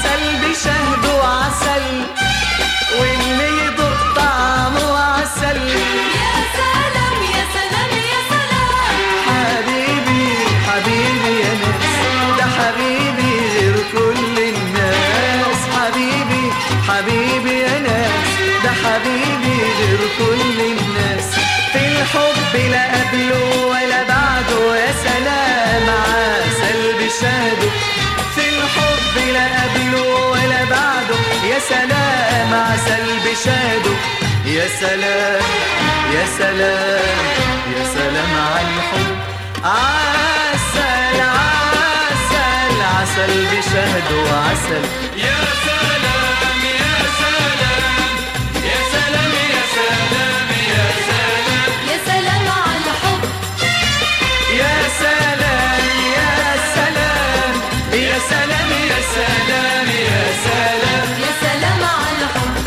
عسل بشهد وعسل واللي يدوق طعمه عسل يا سلام يا سلام يا سلام حبيبي حبيبي يا ناس ده حبيبي غير كل الناس حبيبي حبيبي يا ناس ده حبيبي غير كل الناس في الحب لا قبله ولا بعده يا سلام عسل بشهده في الحب لا قبله ولا بعده يا سلام عسل بشهده يا سلام يا سلام يا سلام على الحب عسل عسل عسل بشهد وعسل يا سلام يا سلام يا سلام يا سلام يا سلام يا سلام على الحب يا سلام يا سلام يا سلام يا سلام يا سلام يا سلام على الحب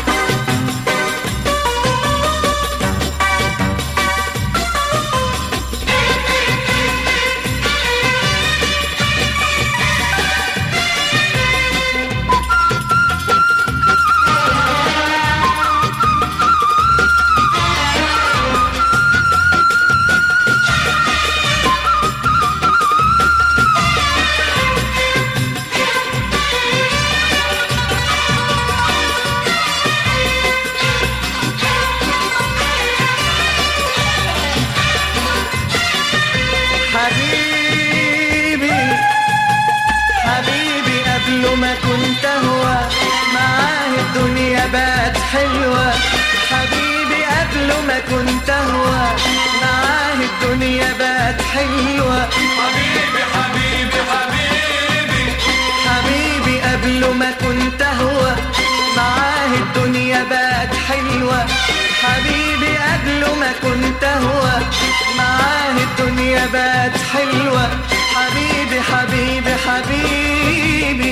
حبيبي حبيبي قبل ما كنت هو معاه الدنيا بقت حلوة حبيبي قبل ما كنت هو معاه الدنيا بقت حلوة حبيبي حبيبي حبيبي حبيبي قبل ما كنت هو معاه الدنيا بقت حلوة حبيبي قبل ما كنت هو معاه الدنيا بقت حلوة حبيبي حبيبي حبيبي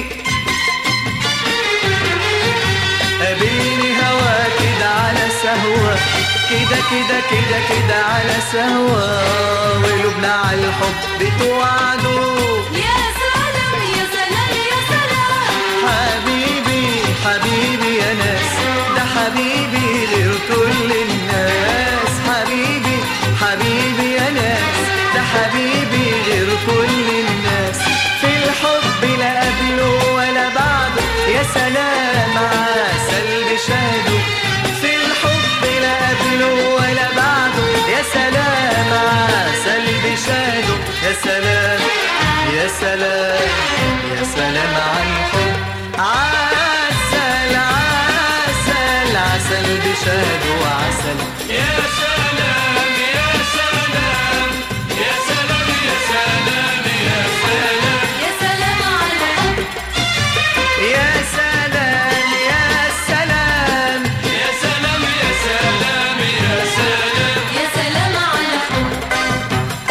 قابلني هوا كده على سهوة كده كده كده كده على سهوة وقلوبنا على الحب توعدوا يا سلام يا سلام يا سلام حبيبي حبيبي يا ناس ده حبيبي غير كل الناس حبيبي حبيبي يا ناس ده حبيبي غير كل الناس في الحب لا قبله ولا بعده يا سلام عسل بشهده في الحب لا قبله ولا بعده يا سلام عسل بشهده يا سلام يا سلام يا سلام على الحب عسل عسل عسل بشهد وعسل يا سلام يا سلام يا سلام يا سلام يا سلام يا سلام على الحب يا سلام يا سلام يا سلام يا سلام يا سلام يا سلام على الحب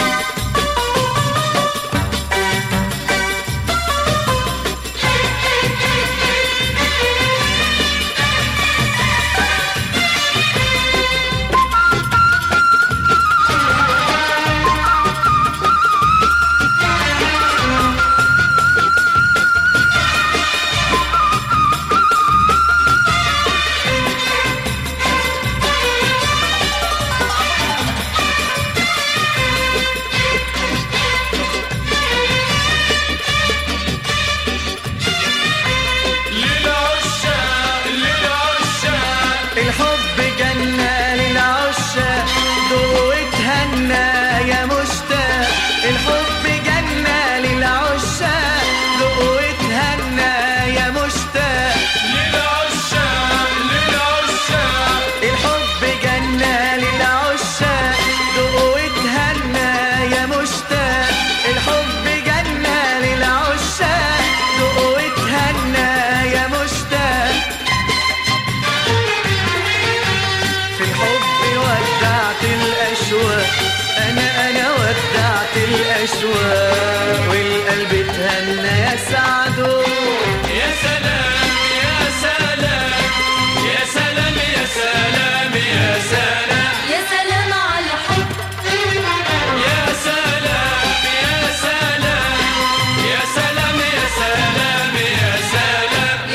للعشاق للعشاق الحب جنة للعشاق ضوء اتهنى يا مشتاق الحب جنة للعشاق ضوء اتهنى يا مشتاق للعشاق للعشاق الحب جنة للعشاق ضوء اتهنى يا مشتاق الحب جنة للعشاق ضوء اتهنى يا مشتاق في الحب ودعت الأشواق أنا أنا ودعت الأشواق والقلب اتهنى يا سعده يا سلام يا سلام يا سلام يا سلام يا سلام يا سلام على الحب يا سلام يا سلام يا سلام يا سلام يا سلام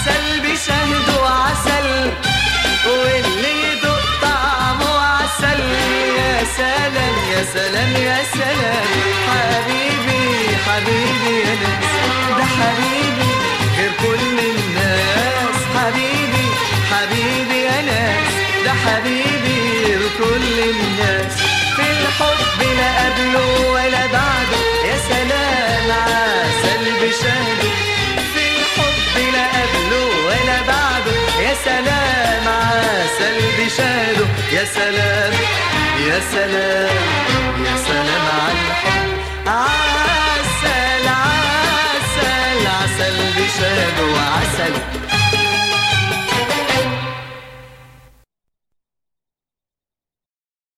عسل بشهد وعسل واللي يدوق طعمه عسل يا سلام يا سلام يا سلام حبيبي حبيبي يا ناس ده حبيبي غير كل الناس حبيبي حبيبي يا ناس ده حبيبي غير كل الناس في الحب لا قبله ولا بعده يا سلام عسل بشهده في الحب لا قبله ولا بعده يا سلام عسل بشهده يا سلام يا سلام يا سلام على الحب عسل عسل عسل بشهده وعسل